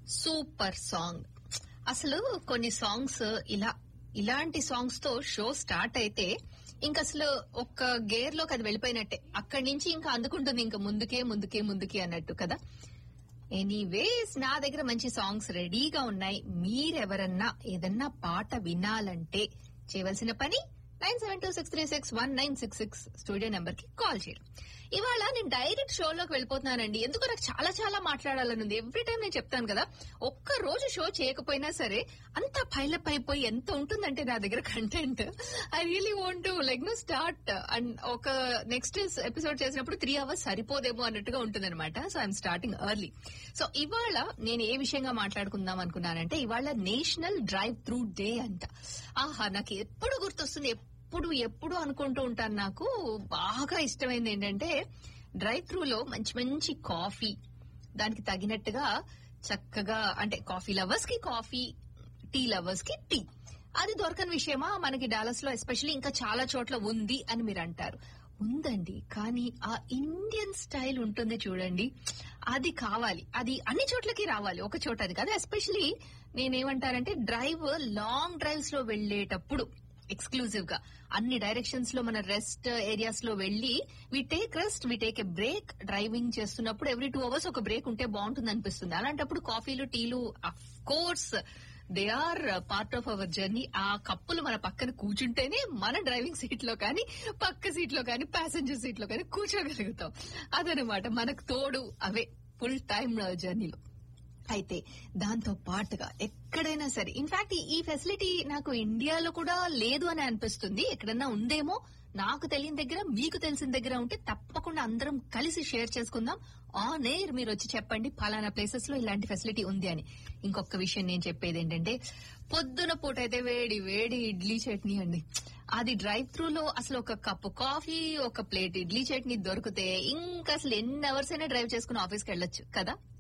super song అసలు కొన్ని songs ఇలా ఇలాంటి సాంగ్స్ తో షో స్టార్ట్ అయితే ఇంకా అసలు ఒక్క గేర్ లోకి అది వెళ్ళిపోయినట్టే అక్కడి నుంచి ఇంకా అందుకుంటుంది ఇంకా ముందుకే ముందుకే ముందుకే అన్నట్టు కదా ఎనీవేస్ నా దగ్గర మంచి సాంగ్స్ రెడీగా ఉన్నాయి మీరెవరన్నా ఏదన్నా పాట వినాలంటే చేయవలసిన పని nine seven two six three six one nine six six studio number కి కాల్ చేయడం ఇవాళ నేను డైరెక్ట్ షోలోకి వెళ్ళిపోతున్నానండి ఎందుకు నాకు చాలా చాలా మాట్లాడాలని ఉంది ఎవ్రీ టైం నేను చెప్తాను కదా ఒక్క రోజు షో చేయకపోయినా సరే అంత పైలప్ అయిపోయి ఎంత ఉంటుందంటే నా దగ్గర content I really want to like no start and ఒక నెక్స్ట్ ఎపిసోడ్ చేసినప్పుడు త్రీ అవర్స్ సరిపోదేమో అన్నట్టుగా ఉంటుందన్నమాట so I'm starting early so ఇవాళ నేను ఏ విషయంగా మాట్లాడుకుందాం అనుకున్నానంటే ఇవాళ నేషనల్ డ్రైవ్ త్రూ డే అంట ఆహా నాకు ఎప్పుడు గుర్తొస్తుంది ఎప్పుడు ఎప్పుడు అనుకుంటూ ఉంటాను నాకు బాగా ఇష్టమైంది ఏంటంటే డ్రైవ్ త్రూలో మంచి మంచి కాఫీ దానికి తగినట్టుగా చక్కగా అంటే కాఫీ లవర్స్ కి కాఫీ టీ లవర్స్ కి టీ అది దొరకని విషయమా మనకి డాలస్ లో ఎస్పెషల్లీ ఇంకా చాలా చోట్ల ఉంది అని మీరు అంటారు ఉందండి కానీ ఆ ఇండియన్ స్టైల్ ఉంటుంది చూడండి అది కావాలి అది అన్ని చోట్లకి రావాలి ఒక చోట అది కాదు ఎస్పెషలీ నేనేమంటానంటే డ్రైవ్ లాంగ్ డ్రైవ్స్ లో వెళ్లేటప్పుడు ఎక్స్క్లూజివ్ గా అన్ని డైరెక్షన్స్ లో మన రెస్ట్ ఏరియాస్ లో వెళ్లి we take rest we take a break driving చేస్తున్నప్పుడు ఎవ్రీ టూ అవర్స్ ఒక బ్రేక్ ఉంటే బాగుంటుంది అనిపిస్తుంది అలాంటప్పుడు కాఫీలు టీలు of course they are part of our journey ఆ కప్పులు మన పక్కన కూర్చుంటేనే మన డ్రైవింగ్ సీట్ లో కానీ పక్క సీట్ లో కానీ ప్యాసింజర్ సీట్ లో కానీ కూర్చోగలుగుతాం అదనమాట మనకు తోడు అవే ఫుల్ టైమ్ జర్నీలో అయితే దాంతో పాటుగా ఎక్కడైనా సరే ఇన్ఫాక్ట్ ఈ ఫెసిలిటీ నాకు ఇండియాలో కూడా లేదు అని అనిపిస్తుంది ఎక్కడన్నా ఉందేమో నాకు తెలియని దగ్గర మీకు తెలిసిన దగ్గర ఉంటే తప్పకుండా అందరం కలిసి షేర్ చేసుకుందాం ఆన్ ఎయిర్ మీరు వచ్చి చెప్పండి ఫలానా ప్లేసెస్ లో ఇలాంటి ఫెసిలిటీ ఉంది అని ఇంకొక విషయం నేను చెప్పేది ఏంటంటే పొద్దున పూట అయితే వేడి వేడి ఇడ్లీ చట్నీ అండి అది డ్రైవ్ త్రూ లో అసలు ఒక కప్పు కాఫీ ఒక ప్లేట్ ఇడ్లీ చట్నీ దొరికితే ఇంకా అసలు ఎన్ని అవర్స్ అయినా డ్రైవ్ చేసుకుని ఆఫీస్కి వెళ్ళొచ్చు కదా